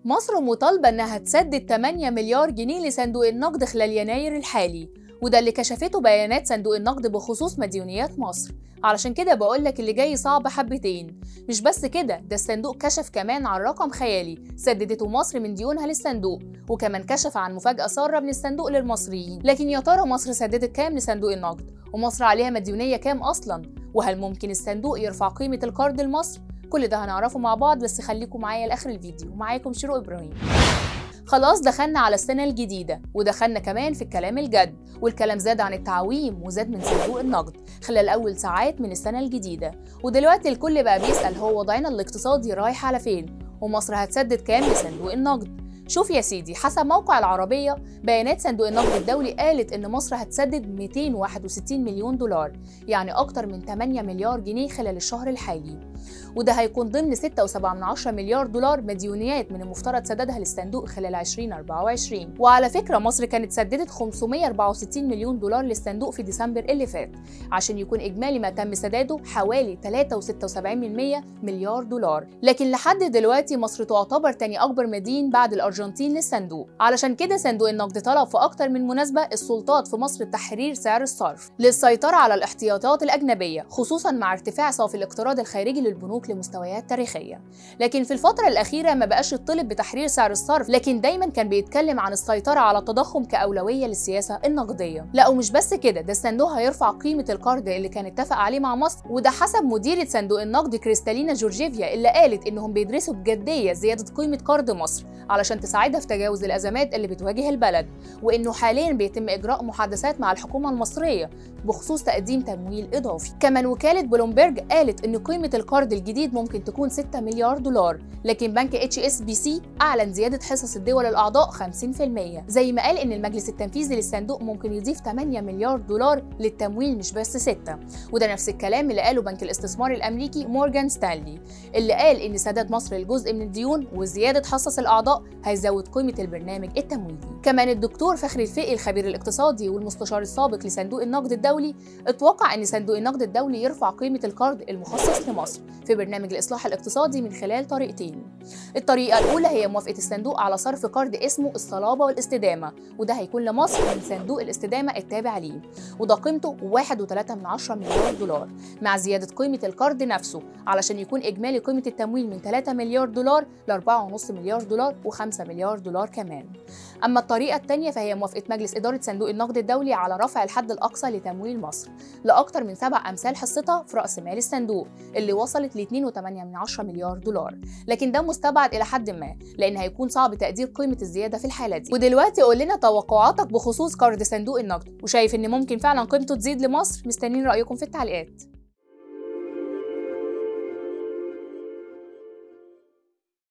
مصر مطالبة إنها تسدد 8 مليار جنيه لصندوق النقد خلال يناير الحالي وده اللي كشفته بيانات صندوق النقد بخصوص مديونيات مصر علشان كده بقولك اللي جاي صعب حبتين مش بس كده ده الصندوق كشف كمان عن رقم خيالي سددته مصر من ديونها للصندوق وكمان كشف عن مفاجأة سارة من الصندوق للمصريين لكن يا ترى مصر سددت كام لصندوق النقد ومصر عليها مديونية كام أصلا وهل ممكن الصندوق يرفع قيمة القرض لمصر كل ده هنعرفه مع بعض بس خليكم معايا لاخر الفيديو ومعاكم شروق ابراهيم خلاص دخلنا على السنة الجديدة ودخلنا كمان في الكلام الجد والكلام زاد عن التعويم وزاد من صندوق النقد خلال أول ساعات من السنة الجديدة ودلوقتي الكل بقى بيسأل هو وضعنا الاقتصادي رايح على فين ومصر هتسدد كام لصندوق النقد شوف يا سيدي حسب موقع العربية بيانات صندوق النقد الدولي قالت إن مصر هتسدد 261 مليون دولار يعني أكتر من 8 مليار جنيه خلال الشهر الحالي وده هيكون ضمن 6.7 مليار دولار مديونيات من المفترض سددها للصندوق خلال 2024 وعلى فكرة مصر كانت سددت 564 مليون دولار للصندوق في ديسمبر اللي فات عشان يكون إجمالي ما تم سداده حوالي 3.76 مليار دولار لكن لحد دلوقتي مصر تعتبر تاني أكبر مدين بعد الأرجنتين للصندوق علشان كده صندوق النقد طلب في أكتر من مناسبة السلطات في مصر تحرير سعر الصرف للسيطرة على الاحتياطات الأجنبية خصوصا مع ارتفاع صافي الاقتراض الخارجي للبنوك لمستويات تاريخية لكن في الفترة الأخيرة ما بقاش يطلب بتحرير سعر الصرف لكن دايما كان بيتكلم عن السيطرة على التضخم كأولوية للسياسة النقدية لا ومش بس كده ده الصندوق هيرفع قيمة القرض اللي كان اتفق عليه مع مصر وده حسب مديرة صندوق النقد كريستالينا جورجيفيا اللي قالت إنهم بيدرسوا بجدية زيادة قيمة قرض مصر علشان تساعدها في تجاوز الأزمات اللي بتواجه البلد وإنه حاليا بيتم إجراء محادثات مع الحكومة المصرية بخصوص تقديم تمويل إضافي كمان وكالة بلومبرج قالت إن قيمة القرض الجديد ممكن تكون 6 مليار دولار لكن بنك اتش اس بي سي اعلن زياده حصص الدول الاعضاء 50% زي ما قال ان المجلس التنفيذي للصندوق ممكن يضيف 8 مليار دولار للتمويل مش بس 6 وده نفس الكلام اللي قاله بنك الاستثمار الامريكي مورجان ستانلي اللي قال ان سداد مصر لجزء من الديون وزياده حصص الاعضاء هيزود قيمه البرنامج التمويلي كمان الدكتور فخري الفقي الخبير الاقتصادي والمستشار السابق لصندوق النقد الدولي اتوقع ان صندوق النقد الدولي يرفع قيمه القرض المخصص لمصر في برنامج الإصلاح الاقتصادي من خلال طريقتين الطريقة الأولى هي موافقة الصندوق على صرف قرض اسمه الصلابة والاستدامة وده هيكون لمصر من صندوق الاستدامة التابع ليه وده قيمته 1.3 مليار دولار مع زيادة قيمة القرض نفسه علشان يكون إجمالي قيمة التمويل من 3 مليار دولار ل 4.5 مليار دولار و5 مليار دولار كمان أما الطريقة الثانية فهي موافقة مجلس إدارة صندوق النقد الدولي على رفع الحد الأقصى لتمويل مصر لأكثر من سبع أمثال حصتها في رأس مال الصندوق اللي وصلت ل 2.8 مليار دولار لكن ده مستبعد إلى حد ما لأن هيكون صعب تقدير قيمة الزيادة في الحالة دي ودلوقتي قول لنا توقعاتك بخصوص قرض صندوق النقد وشايف إن ممكن فعلا قيمته تزيد لمصر مستنيين رأيكم في التعليقات